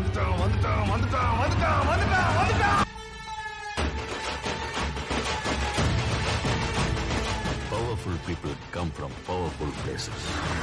வந்துட்டான் வந்துட்டான் வந்துட்டான் வந்துட்டான் வந்துட்டான் வந்துட்டான் Powerful people come from powerful places.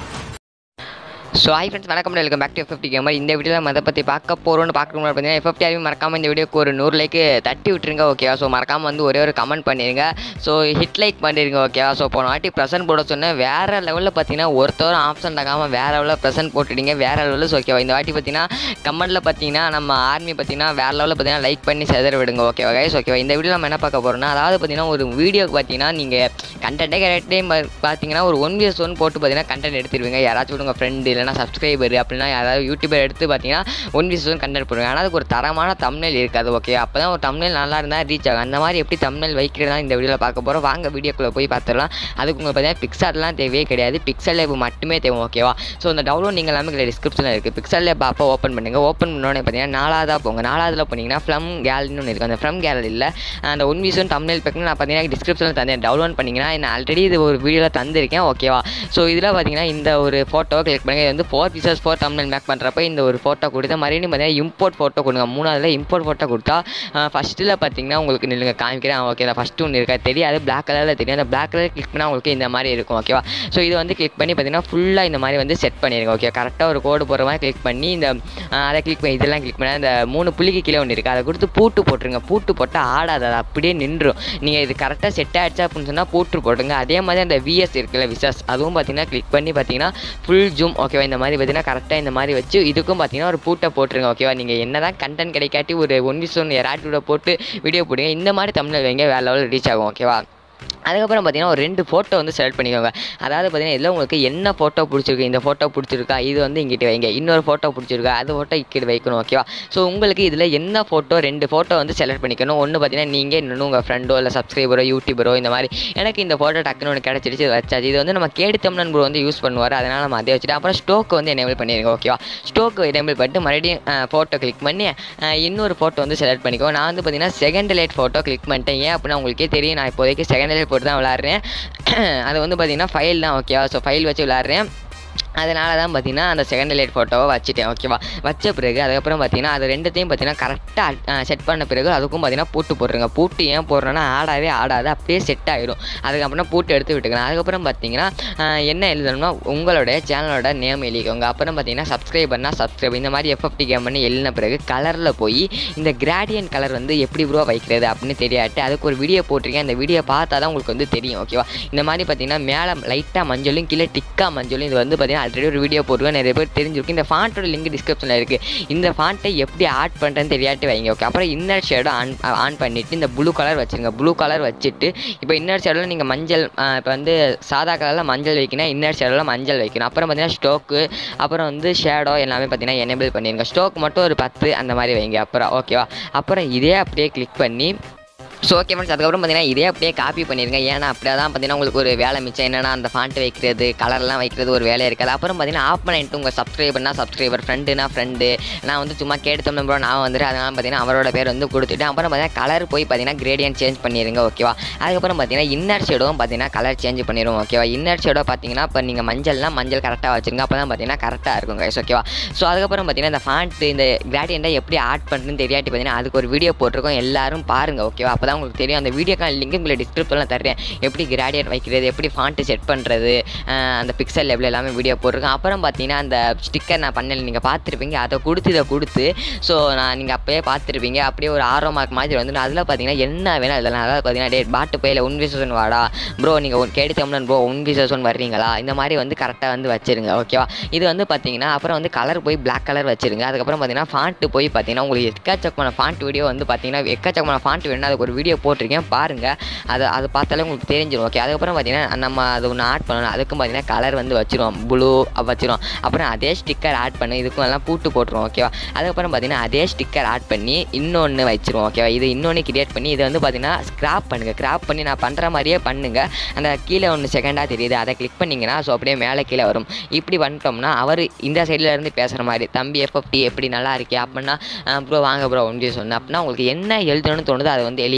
So hi friends வணக்கம் welcome back to FFT gamer இந்த வீடியோவில் நம்ம அதை பற்றி பார்க்க போகிறோம்னு பார்க்கணும் பார்த்தீங்கன்னா எஃப்எஃப்டி ஆர்மி மறக்காமல் இந்த வீடியோக்கு ஒரு நூறு லைக்கு தட்டி விட்டுருங்க ஓகேவா ஸோ மறக்காமல் வந்து ஒரே ஒரு கமெண்ட் பண்ணிடுங்க ஸோ ஹிட் லைக் பண்ணிடுங்க ஓகேவா ஸோ போன வாட்டி ப்ரெசென்ட் போட சொன்னேன் வேறு லெவலில் பார்த்தீங்கன்னா ஒருத்தரும் ஆப்ஷன் தக்காமல் வேறு லெவலில் ப்ரெசென்ட் போட்டுட்டீங்க வேறு லெவலில் ஓகேவா இந்த வாட்டி பார்த்தீங்கன்னா கமெண்ட்டில் பார்த்தீங்கன்னா நம்ம ஆர்மி பார்த்தீங்கன்னா வேறு லெவலில் பார்த்தீங்கன்னா லைக் பண்ணி செதற விடுங்க ஓகேவா கைஸ் ஓகேவா இந்த வீடியோ நம்ம என்ன பார்க்க போகிறோம்னா அதாவது பார்த்தீங்கன்னா ஒரு வீடியோக்கு பார்த்தீங்கன்னா நீங்கள் கண்டென்ட்டே கரெக்டே பார்த்தீங்கன்னா ஒரு ஒன் வியர்ஸ் ஒன் போட்டு பார்த்தீங்கன்னா கண்டென்ட் எடுத்துருவீங்க யாராச்சும் உங்கள் ஃப்ரெண்டு இல்லைனா சப்ஸ்கிரைபர் அப்படின்னா யாராவது யூடியூபர் எடுத்து பார்த்தீங்கன்னா ஒன் வியர்ஸ் ஒன் கண்டென்ட் போடுவீங்க ஆனால் அதுக்கு ஒரு தரமான தம்னேல் இருக்காது ஓகே அப்போ தான் ஒரு தம்னேல் நல்லா இருந்தால் ரீச் ஆகும் அந்த மாதிரி எப்படி தம்னேல் வைக்கிறதா இந்த வீடியோவில் பார்க்க போகிறோம் வாங்க வீடியோக்குள்ளே போய் பார்த்துடலாம் அதுக்கு உங்களுக்கு பார்த்தீங்கன்னா பிக்சார்லாம் தேவையே கிடையாது பிக்சல் லேப் மட்டுமே தேவை ஓகேவா ஸோ அந்த டவுன்லோட் நீங்கள் எல்லாமே இதில் டிஸ்கிரிப்ஷனில் இருக்குது பிக்சல் லேப் அப்போ ஓப்பன் பண்ணுங்கள் ஓப்பன் பண்ணோடனே பார்த்தீங்கன்னா நாலாவதாக போங்க நாலாவதுல போனீங்கன்னா ஃப்ளம் கேலரின்னு ஒன்று இருக்குது அந்த ஃப்ளம் கேலரியில் அந்த ஒன் வீஸ் ஒன் தம்னேல் பேக்னு நான் பார்த்தீங்கன்னா டிஸ்கிரிப்ஷனில் தந்தேன் டவுன்லோட் பண்ணிங்கன்னா நான் ஆல்ரெடி இது ஒரு வீடியோவில் தந்திருக்கேன் ஓகேவா ஸோ இதில் பார்த்தீங்கன்னா இந்த ஒரு ஃபோட்டோ கிளிக் பண்ணுங்கள் இது வந்து four pieces four thumbnail make பண்ணுறப்ப இந்த ஒரு ஃபோட்டோ கொடுத்து மறுபடியும் பார்த்தீங்கன்னா இம்போர்ட் ஃபோட்டோ கொடுங்க மூணாவதுல இம்போர்ட் ஃபோட்டோ கொடுத்தா ஃபஸ்ட்டில் பார்த்தீங்கன்னா உங்களுக்கு நில்லுங்க காமிக்கிறேன் ஓகே ஃபஸ்ட்டு ஒன்று இருக்கா தெரியாது பிளாக் கலரில் தெரியும் அந்த பிளாக் கலர் கிளிக் பண்ணால் உங்களுக்கு இந்த மாதிரி இருக்கும் ஓகேவா ஸோ இது வந்து கிளிக் பண்ணி பார்த்தீங்கன்னா ஃபுல்லாக இந்த மாதிரி வந்து செட் பண்ணிடுங்க ஓகே கரெக்டாக ஒரு கோடு போடுற மாதிரி கிளிக் பண்ணி இந்த ஆஹ், அதை கிளிக் பண்ணி இதெல்லாம் கிளிக் பண்ணி அந்த மூணு புள்ளிக்கு கீழே ஒன்று இருக்குது அதை கொடுத்து பூட்டு போட்டுருங்க பூட்டு போட்டால் ஆடாது அது அப்படியே நின்றும் நீங்கள் இது கரெக்டாக செட் ஆகிடுச்சா அப்படின்னு சொன்னால் பூட்டு போட்டுருங்க அதே மாதிரி அந்த விஎஸ் இருக்குல்ல விசஸ் அதுவும் பார்த்தீங்கன்னா கிளிக் பண்ணி பார்த்தீங்கன்னா ஃபுல் ஜூம் ஓகேவா இந்த மாதிரி பார்த்தீங்கன்னா கரெக்டாக இந்த மாதிரி வச்சு இதுக்கும் பார்த்தீங்கன்னா ஒரு பூட்டை போட்டுருங்க ஓகேவா நீங்கள் என்ன தான் கண்டென்ட் கிடைக்காட்டி ஒரு ஒன் விஸ் ஒன் யாராட்டியோட போட்டு வீடியோ போடுங்க இந்த மாதிரி தமிழில் வைங்க வேறு லெவலில் ரீச் ஆகும் ஓகேவா அதுக்கப்புறம் பார்த்தீங்கன்னா ஒரு ரெண்டு ஃபோட்டோ வந்து செலக்ட் பண்ணிக்கோங்க அதாவது பார்த்தீங்கன்னா இதில் உங்களுக்கு என்ன ஃபோட்டோ பிடிச்சிருக்கு இந்த ஃபோட்டோ பிடிச்சிருக்கா இது வந்து இங்கிட்டு வைங்க இன்னொரு ஃபோட்டோ பிடிச்சிருக்கா அது ஃபோட்டோ இங்கிட்டு வைக்கணும் ஓகேவா ஸோ உங்களுக்கு இதில் என்ன ஃபோட்டோ ரெண்டு ஃபோட்டோ வந்து செலக்ட் பண்ணிக்கணும் ஒன்று பார்த்தீங்கன்னா நீங்கள் இன்னொன்று உங்கள் ஃப்ரெண்டோ இல்லை சப்ஸ்கிரைபரோ யூடியூபரோ இந்த மாதிரி எனக்கு இந்த ஃபோட்டோ டக்குன்னு ஒன்று கிடச்சிருச்சு வச்சாச்சு இது வந்து நம்ம கேடி தமிழன் ப்ரோ வந்து யூஸ் பண்ணுவார் அதனால் நம்ம அதே வச்சுட்டு அப்புறம் ஸ்டோக் வந்து எனேபிள் பண்ணிடுங்க ஓகேவா ஸ்டோக் எனேபிள் பண்ணிட்டு மறுபடியும் ஃபோட்டோ கிளிக் பண்ணி அஹ், இன்னொரு ஃபோட்டோ வந்து செலக்ட் பண்ணிக்கோ நான் வந்து பார்த்தீங்கன்னா செகண்ட் லைட் ஃபோட்டோ கிளிக் பண்ணிட்டேன் ஏன் அப்படின்னா உங்களுக்கே தெரியும் நான் இப்போதைக்கு செகண்ட் லைட் போட்டு தான் விளாட்றேன் அது வந்து பார்த்தீங்கன்னா ஃபைல் தான் ஓகேவா ஸோ ஃபைல் வச்சு விளாட்றேன் அதனால தான் பார்த்தீங்கன்னா அந்த செகண்ட் லைட் ஃபோட்டோவை வச்சுட்டேன் ஓகேவா வச்ச பிறகு அதுக்கப்புறம் பார்த்தீங்கன்னா அது ரெண்டுத்தையும் பார்த்தீங்கன்னா கரெக்டாக செட் பண்ண பிறகு அதுக்கும் பார்த்தீங்கன்னா பூட்டு போட்டுருங்க பூட்டு ஏன் போடுறேன்னா ஆடாவே ஆடாது அப்படியே செட் ஆயிடும் அதுக்கப்புறம் பூட்டு எடுத்து விட்டுக்கலாம் அதுக்கப்புறம் பார்த்தீங்கன்னா ஆஹ், என்ன எழுதணும்னா உங்களுடைய சேனலோட நேம் எழுதிக்கோங்க அப்புறம் பார்த்தீங்கன்னா சப்ஸ்கிரைபர்னா சப்ஸ்கிரைப் இந்த மாதிரி எஃப்எஃப்டி கேம் பண்ணி எழுதின பிறகு கலரில் போய் இந்த கிராடியன் கலர் வந்து எப்படி ப்ரோ வைக்கிறது அப்படின்னு தெரியாட்டு அதுக்கு ஒரு வீடியோ போட்டிருக்கேன் அந்த வீடியோ பார்த்தா தான் உங்களுக்கு வந்து தெரியும் ஓகேவா இந்த மாதிரி பார்த்தீங்கன்னா மேலே லைட்டாக மஞ்சளும் கீழே டிக்கா மஞ்சளும் இது வந்து பார்த்தீங்கன்னா ஆல்ரெடி ஒரு வீடியோ போட்டுருக்கேன் நிறைய பேர் தெரிஞ்சிருக்கும் இந்த ஃபாண்ட்டோட லிங்க் டிஸ்கிரிப்ஷனில் இருக்குது இந்த ஃபாண்ட்டை எப்படி ஆட் பண்ணுறேன்னு தெரியாட்டு வைங்க ஓகே அப்புறம் இன்னர் ஷேடும் ஆன் ஆன் பண்ணிவிட்டு இந்த ப்ளூ கலர் வச்சுருங்க ப்ளூ கலர் வச்சுட்டு இப்போ இன்னர் ஷேடில் நீங்கள் மஞ்சள் இப்போ வந்து சாதா கலரில் மஞ்சள் வைக்கணும் இன்னர் ஷேடில் மஞ்சள் வைக்கணும் அப்புறம் பார்த்தீங்கன்னா ஸ்டோக்கு அப்புறம் வந்து ஷேடோ எல்லாமே பார்த்தீங்கன்னா எனேபிள் பண்ணிடுங்க ஸ்டோக் மட்டும் ஒரு பத்து அந்த மாதிரி வைங்க அப்புறம் ஓகேவா அப்புறம் இதே அப்படியே கிளிக் பண்ணி ஸோ ஓகே ஃப்ரெண்ட்ஸ் அதுக்கப்புறம் பார்த்தீங்கன்னா இதே அப்படியே காப்பி பண்ணிருங்க ஏன்னா அப்படியே தான் பார்த்தீங்கன்னா உங்களுக்கு ஒரு வேலை மிச்சம் என்னன்னா அந்த ஃபாண்ட் வைக்கிறது கலர்லாம் வைக்கிறது ஒரு வேலை இருக்காது அப்புறம் பார்த்தீங்கன்னா ஆஃப் பண்ணிட்டு உங்கள் சப்ஸ்கிரைபர்னா சப்ஸ்கிரைபர் ஃப்ரெண்டுனா ஃப்ரெண்டு நான் வந்து சும்மா கேட்டு ப்ரோ நான் வந்துட்டு அதனால பார்த்தீங்கன்னா அவரோட பேர் வந்து கொடுத்துட்டு அப்புறம் பார்த்தீங்கன்னா கலர் போய் பார்த்தீங்கன்னா கிரேடியன் சேஞ்ச் பண்ணிடுங்க ஓகேவா அதுக்கப்புறம் பார்த்தீங்கன்னா இன்னர் ஷேடும் பார்த்தீங்கன்னா கலர் சேஞ்ச் பண்ணிடுவோம் ஓகேவா இன்னர் ஷேடோ பார்த்தீங்கன்னா இப்போ நீங்கள் மஞ்சள்னா மஞ்சள் கரெக்டாக வச்சுருங்க அப்போ தான் பார்த்தீங்கன்னா கரெக்டாக இருக்கும் கைஸ் ஓகேவா ஸோ அதுக்கப்புறம் பார்த்தீங்கன்னா இந்த ஃபாண்ட்டு இந்த கிராடியண்ட்டை எப்படி ஆட் பண்ணுறதுன்னு தெரியாட்டி பார்த்தீங்கன்னா அதுக்கு ஒரு வீடியோ போட்டிருக்கோம் எல்லாரும் பாருங்கள் ஓகேவா அப்போ தான் உங்களுக்கு தெரியும் அந்த வீடியோக்கான லிங்க் உங்களுக்கு டிஸ்கிரிப்ஷனில் தர்றேன் எப்படி கிராடியன் வைக்கிறது எப்படி ஃபாண்ட்டு செட் பண்ணுறது அந்த பிக்சல் லெவலில் எல்லாமே வீடியோ போட்டிருக்கேன் அப்புறம் பார்த்தீங்கன்னா அந்த ஸ்டிக்கர் நான் பண்ணல நீங்கள் பார்த்துருப்பீங்க அதை கொடுத்து இதை கொடுத்து ஸோ நான் நீங்கள் அப்போயே பார்த்துருப்பீங்க அப்படியே ஒரு ஆர்வம் மார்க் மாதிரி வந்து அதில் பார்த்தீங்கன்னா என்ன வேணால் இதெல்லாம் அதாவது பார்த்தீங்கன்னா டே பாட்டு பையில் ஒன் விசேஷன் வாடா ப்ரோ நீங்கள் ஒன் கேடி தமிழன் ப்ரோ ஒன் விசேஷன் வர்றீங்களா இந்த மாதிரி வந்து கரெக்டாக வந்து வச்சிருங்க ஓகேவா இது வந்து பார்த்தீங்கன்னா அப்புறம் வந்து கலர் போய் பிளாக் கலர் வச்சிருங்க அதுக்கப்புறம் பார்த்தீங்கன்னா ஃபாண்ட்டு போய் பார்த்தீங்கன்னா உங்களுக்கு எக்கச்சக்கமான ஃபாண்ட் வீடியோ வந்து பார்த்தீங்கன்னா எக்கச்சக்கமான ஃபாண்ட் வேணும் அதுக்கு ஒரு வீடியோ போட்டிருக்கேன் பாருங்கள் அதை அது பார்த்தாலே உங்களுக்கு தெரிஞ்சிடும் ஓகே அதுக்கப்புறம் பார்த்தீங்கன்னா நம்ம அது ஒன்று ஆட் பண்ணணும் அதுக்கும் பார்த்தீங்கன்னா கலர் வந்து வச்சிரும் ப்ளூ வச்சிரும் அப்புறம் அதே ஸ்டிக்கர் ஆட் பண்ணி இதுக்கும் எல்லாம் பூட்டு போட்டுருவோம் ஓகேவா அதுக்கப்புறம் பார்த்தீங்கன்னா அதே ஸ்டிக்கர் ஆட் பண்ணி இன்னொன்று வச்சிருவோம் ஓகேவா இது இன்னொன்று கிரியேட் பண்ணி இதை வந்து பார்த்தீங்கன்னா ஸ்க்ராப் பண்ணுங்கள் கிராப் பண்ணி நான் பண்ணுற மாதிரியே பண்ணுங்கள் அந்த கீழே ஒன்று செகண்டாக தெரியுது அதை கிளிக் பண்ணிங்கன்னா ஸோ அப்படியே மேலே கீழே வரும் இப்படி வந்துட்டோம்னா அவர் இந்த சைடில் இருந்து பேசுகிற மாதிரி தம்பி எஃப்எஃப்டி எப்படி நல்லா இருக்கே அப்படின்னா ப்ரோ வாங்க ப்ரோ ஒன்றி சொன்னேன் அப்படின்னா உங்களுக்கு என்ன எழுதணும்னு தோணுதோ அதை வந்து எழுதிங்க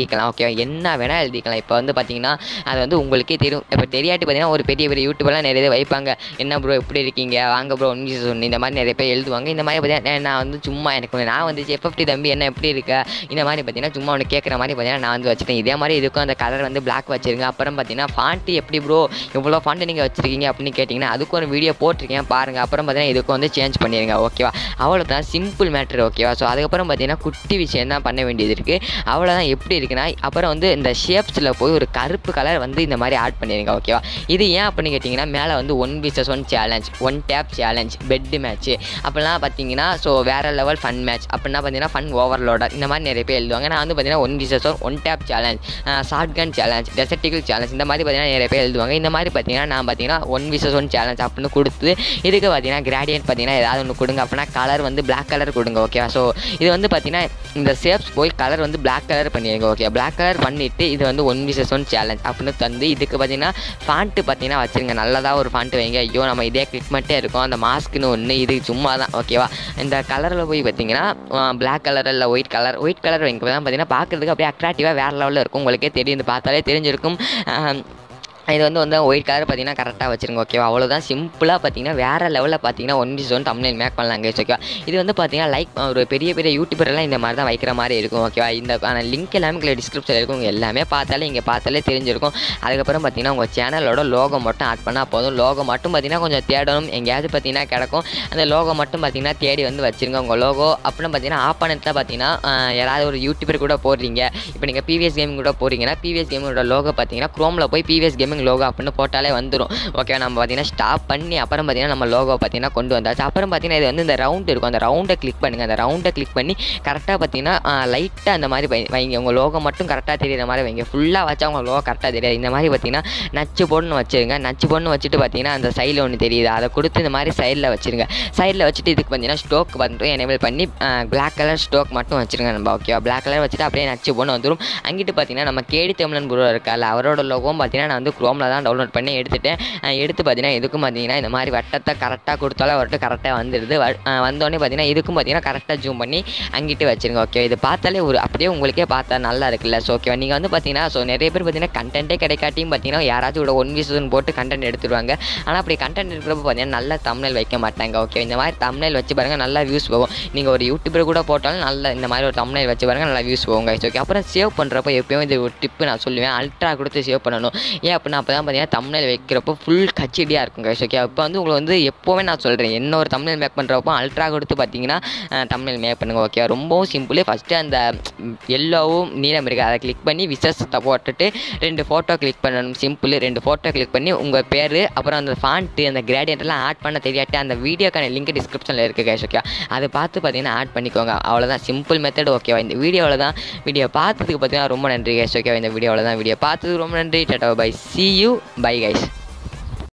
எழுதிக்கலாம் ஓகே என்ன வேணால் எழுதிக்கலாம் இப்போ வந்து பார்த்தீங்கன்னா அது வந்து உங்களுக்கே தெரியும் இப்போ தெரியாட்டி பார்த்தீங்கன்னா ஒரு பெரிய பெரிய யூடியூப்லாம் நிறைய பேர் வைப்பாங்க என்ன ப்ரோ எப்படி இருக்கீங்க வாங்க ப்ரோ ஒன் ஒன்று இந்த மாதிரி நிறைய பேர் எழுதுவாங்க இந்த மாதிரி பார்த்தீங்கன்னா நான் வந்து சும்மா எனக்கு நான் வந்து எஃப்எஃப்டி தம்பி என்ன எப்படி இருக்க இந்த மாதிரி பார்த்தீங்கன்னா சும்மா ஒன்று கேட்குற மாதிரி பார்த்தீங்கன்னா நான் வந்து வச்சுட்டேன் இதே மாதிரி இதுக்கும் அந்த கலர் வந்து பிளாக் வச்சிருங்க அப்புறம் பார்த்தீங்கன்னா ஃபாண்ட்டு எப்படி ப்ரோ இவ்வளோ ஃபாண்ட்டு நீங்கள் வச்சிருக்கீங்க அப்படின்னு கேட்டிங்கன்னா அதுக்கு ஒரு வீடியோ போட்டிருக்கேன் பாருங்கள் அப்புறம் பார்த்தீங்கன்னா இதுக்கு வந்து சேஞ்ச் பண்ணிடுங்க ஓகேவா அவ்வளோதான் சிம்பிள் மேட்ரு ஓகேவா ஸோ அதுக்கப்புறம் பார்த்தீங்கன்னா குட்டி விஷயம் தான் பண்ண வேண்டியது இருக்குது அவ்வளோதான் எப்படி இருக்குன்னா அப்புறம் வந்து இந்த ஷேப்ஸில் போய் ஒரு கருப்பு கலர் வந்து இந்த மாதிரி ஆட் பண்ணிடுங்க ஓகேவா இது ஏன் அப்படின்னு கேட்டிங்கன்னா மேலே வந்து one vs one challenge one tap challenge bet match அப்படிலாம் பார்த்தீங்கன்னா ஸோ வேறு லெவல் ஃபன் மேட்ச் அப்படின்னா பார்த்தீங்கன்னா ஃபன் ஓவர்லோடர் இந்த மாதிரி நிறைய பேர் எழுதுவாங்க நான் வந்து பார்த்தீங்கன்னா one vs one one tap challenge shotgun challenge டெசர்டிக்கல் சேலஞ்ச் இந்த மாதிரி பார்த்தீங்கன்னா நிறைய பேர் எழுதுவாங்க இந்த மாதிரி பார்த்தீங்கன்னா நான் பார்த்தீங்கன்னா ஒன் விசஸ் ஒன் சேலஞ்ச் அப்படின்னு கொடுத்து இதுக்கு பார்த்தீங்கன்னா கிராடியன்ட் பார்த்தீங்கன்னா ஏதாவது ஒன்று கொடுங்க அப்படின்னா கலர் வந்து பிளாக் கலர் கொடுங்க ஓகேவா ஸோ இது வந்து பார்த்தீங்கன்னா இந்த ஷேப்ஸ் போய் கலர் வந்து பிளாக் கலர் பண்ணிடுங்க ஓகே பிளாக் கலர் பண்ணிவிட்டு இது வந்து ஒன் விசஸ் ஒன் சேலஞ்ச் அப்படின்னு தந்து இதுக்கு பார்த்தீங்கன்னா ஃபாண்ட்டு பார்த்தீங்கன்னா வச்சுருங்க நல்லதாக ஒரு ஃபாண்ட்டு வைங்க ஐயோ நம்ம இதே கிளிக் மட்டும் இருக்கோம் அந்த மாஸ்க்குன்னு ஒன்று இது சும்மா தான் ஓகேவா இந்த கலரில் போய் பார்த்தீங்கன்னா பிளாக் கலர் இல்லை ஒயிட் கலர் ஒயிட் கலர் வைங்க தான் பார்த்தீங்கன்னா பார்க்குறதுக்கு அப்படியே அட்ராக்டிவாக வேறு லெவலில் இருக்கும் உங்களுக்கே தெரியும் இது பார்த்தாலே தெரிஞ்சிருக்கும் ஆஹ், இது வந்து வந்து ஒயிட் கலர் பார்த்தீங்கன்னா கரெக்டாக வச்சுருங்க ஓகேவா அவ்வளோதான் சிம்பிளாக பார்த்தீங்கன்னா வேறு லெவலில் பார்த்தீங்கன்னா one piece one Tamil make பண்ணலாம் கேஸ் ஓகேவா இது வந்து பார்த்தீங்கன்னா லைக் ஒரு பெரிய பெரிய யூடியூபர் எல்லாம் இந்த மாதிரி தான் வைக்கிற மாதிரி இருக்கும் ஓகேவா இந்த லிங்க் எல்லாமே கீழே டிஸ்கிரிப்ஷனில் இருக்கும் உங்க எல்லாமே பார்த்தாலே இங்கே பார்த்தாலே தெரிஞ்சிருக்கும் அதுக்கப்புறம் பார்த்தீங்கன்னா உங்கள் சேனலோட லோகோ மட்டும் ஆட் பண்ணால் போதும் லோகோ மட்டும் பார்த்தீங்கன்னா கொஞ்சம் தேடணும் எங்கேயாவது பார்த்தீங்கன்னா கிடக்கும் அந்த லோகோ மட்டும் பார்த்தீங்கன்னா தேடி வந்து வச்சுருங்க உங்கள் லோகோ அப்படின்னு பார்த்தீங்கன்னா ஆப்பனத்தில் பார்த்தீங்கன்னா ஆஹ், யாராவது ஒரு யூடியூபர் கூட போடுறீங்க இப்போ நீங்கள் பிவிஎஸ் கேமிங் கூட போகிறீங்கன்னா பிவிஎஸ் கேமிங்கோட லோகோ பார்த்தீங்கன்னா க்ரோமில் போய் பிவிஎஸ் கேமிங் லோகோ அப்படின்னு போட்டாலே வந்துடும் ஓகே நம்ம பார்த்தீங்கன்னா ஸ்டாப் பண்ணி அப்புறம் பார்த்தீங்கன்னா நம்ம லோகோ பார்த்தீங்கன்னா கொண்டு வந்தாச்சு அப்புறம் பார்த்தீங்கன்னா இது வந்து இந்த ரவுண்ட் இருக்கும் அந்த ரவுண்டை கிளிக் பண்ணுங்கள் அந்த ரவுண்டை கிளிக் பண்ணி கரெக்டாக பார்த்தீங்கன்னா லைட்டாக அந்த மாதிரி வை- வைங்க உங்கள் லோகோ மட்டும் கரெக்டாக தெரியுற மாதிரி வைங்க ஃபுல்லாக வச்சா உங்கள் லோகோ கரெக்டாக தெரியாது இந்த மாதிரி பார்த்தீங்கன்னா நச்சு பொண்ணு வச்சுருங்க நச்சு பொண்ணு வச்சுட்டு பார்த்தீங்கன்னா அந்த சைடில் ஒன்று தெரியுது அதை கொடுத்து இந்த மாதிரி சைடில் வச்சுருங்க சைடில் வச்சுட்டு இதுக்கு பார்த்தீங்கன்னா ஸ்டோக் மட்டும் எனேபிள் பண்ணி பிளாக் கலர் ஸ்டோக் மட்டும் வச்சுருங்க நம்ம ஓகேவா பிளாக் கலர் வச்சுட்டு அப்படியே நச்சு பொண்ணு வந்துடும் அங்கிட்டு பார்த்தீங்கன்னா நம்ம கேடி தமிழன் குரு இருக்கால அவரோட லோகோவும் பார்த்தீங்கன்னா நான் வந்து குரோமில் தான் டவுன்லோட் பண்ணி எடுத்துட்டேன் அஹ் எடுத்து பார்த்தீங்கன்னா இதுக்கும் பார்த்தீங்கன்னா இந்த மாதிரி வட்டத்தை கரெக்டாக கொடுத்தாலும் அவர்கிட்ட கரெக்டாக வந்துடுது வ- அஹ் வந்தோடனே பார்த்தீங்கன்னா இதுக்கும் பார்த்தீங்கன்னா கரெக்டாக ஜூம் பண்ணி அங்கிட்டு வச்சுருங்க ஓகே இது பார்த்தாலே ஒரு அப்படியே உங்களுக்கே பார்த்தா நல்லா இருக்குல்ல ஸோ ஓகேவா நீங்கள் வந்து பார்த்தீங்கன்னா ஸோ நிறைய பேர் பார்த்தீங்கன்னா கண்டென்ட்டே கிடைக்காட்டியும் பார்த்தீங்கன்னா யாராச்சும் ஒரு ஒன் வீசன் போட்டு கண்டென்ட் எடுத்துருவாங்க ஆனால் அப்படி கண்டென்ட் இருக்கிறப்ப பார்த்தீங்கன்னா நல்ல தமிழ் வைக்க மாட்டாங்க ஓகே இந்த மாதிரி தமிழ் வச்சு பாருங்கள் நல்லா வியூஸ் போகும் நீங்கள் ஒரு யூடியூபர் கூட போட்டாலும் நல்ல இந்த மாதிரி ஒரு தமிழ் வச்சு பாருங்கள் நல்லா வியூஸ் போகும் guys. ஓகே அப்புறம் சேவ் பண்ணுறப்போ எப்பயும் இது ஒரு டிப்பு நான் சொல்லுவேன் அல்ட்ரா கொடுத்து சேவ் பண்ணணும் ஏன் அப்படின்னா அப்போ தான் பார்த்தீங்கன்னா தமிழ் வைக்கிறப்போ ஃபுல் கச்சடியாக இருக்கும் guys. ஓகே இப்போ வந்து உங்களுக்கு வந்து எப்போவுமே நான் சொல்கிறேன் என்ன ஒரு தமிழ் மேக் பண்ணுறப்போ அல்ட்ரா கொடுத்து பார்த்தீங்கன்னா தமிழ் மேக் பண்ணுங்க ஓகே ரொம்பவும் சிம்பிள் ஃபஸ்ட்டு அந்த எல்லோவும் நீளம் இருக்குது அதை கிளிக் பண்ணி விசஸத்தை போட்டுட்டு ரெண்டு ஃபோட்டோ கிளிக் பண்ணணும் சிம்பிள் ரெண்டு ஃபோட்டோ கிளிக் பண்ணி உங்கள் பேர் அப்புறம் அந்த ஃபாண்ட்டு அந்த gradient எல்லாம் ஆட் பண்ண தெரியாட்டி அந்த வீடியோக்கான லிங்க் டிஸ்கிரிப்ஷனில் இருக்குது கேஷ் ஓகே அதை பார்த்து பார்த்தீங்கன்னா ஆட் பண்ணிக்கோங்க அவ்வளோதான் சிம்பிள் மெத்தட் ஓகேவா இந்த வீடியோவில் தான் வீடியோ பார்த்ததுக்கு பார்த்தீங்கன்னா ரொம்ப நன்றி கேஷ் ஓகேவா இந்த வீடியோவில் தான் வீடியோ பார்த்ததுக்கு ரொம்ப நன்றி tata bye see you bye guys